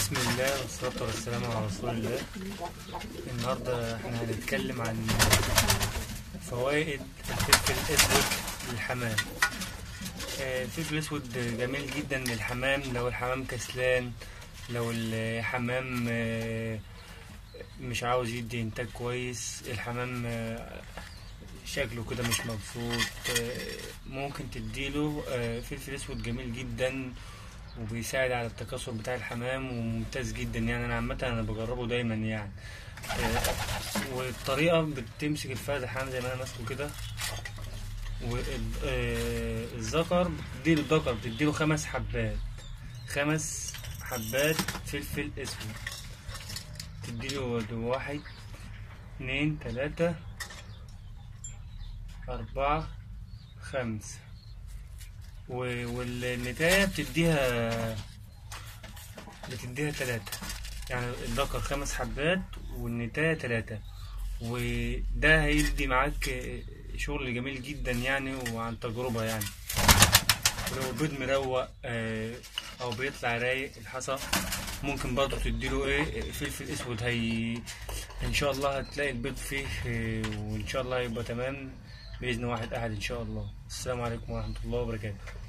بسم الله والصلاة والسلام على رسول الله النهاردة احنا هنتكلم عن فوائد الفلفل الأسود للحمام آه، الفلفل الأسود جميل جدا للحمام لو الحمام كسلان لو الحمام آه، مش عاوز يدي إنتاج كويس الحمام آه، شكله كده مش مبسوط آه، ممكن تديله آه، فلفل أسود جميل جدا وبيساعد على التكاثر بتاع الحمام وممتاز جدا يعني انا عامه انا بجربه دايما يعني آه، والطريقه بتمسك الفرد الحمام زي ما انا ماسكه كده والذكر بتديله الذكر بتديله خمس حبات خمس حبات فلفل اسود تديله واحد اتنين تلاتة أربعة خمسة و- والنتاية بتديها بتديها تلاتة يعني الذكر خمس حبات والنتاية تلاتة وده هيدي معاك شغل جميل جدا يعني وعن تجربة يعني ولو البيض مروق آه، او بيطلع رايق الحصى ممكن برضو تديله ايه فلفل اسود هي ان شاء الله هتلاقي البيض فيه آه، وان شاء الله يبقى تمام باذن واحد احد ان شاء الله السلام عليكم ورحمة الله وبركاته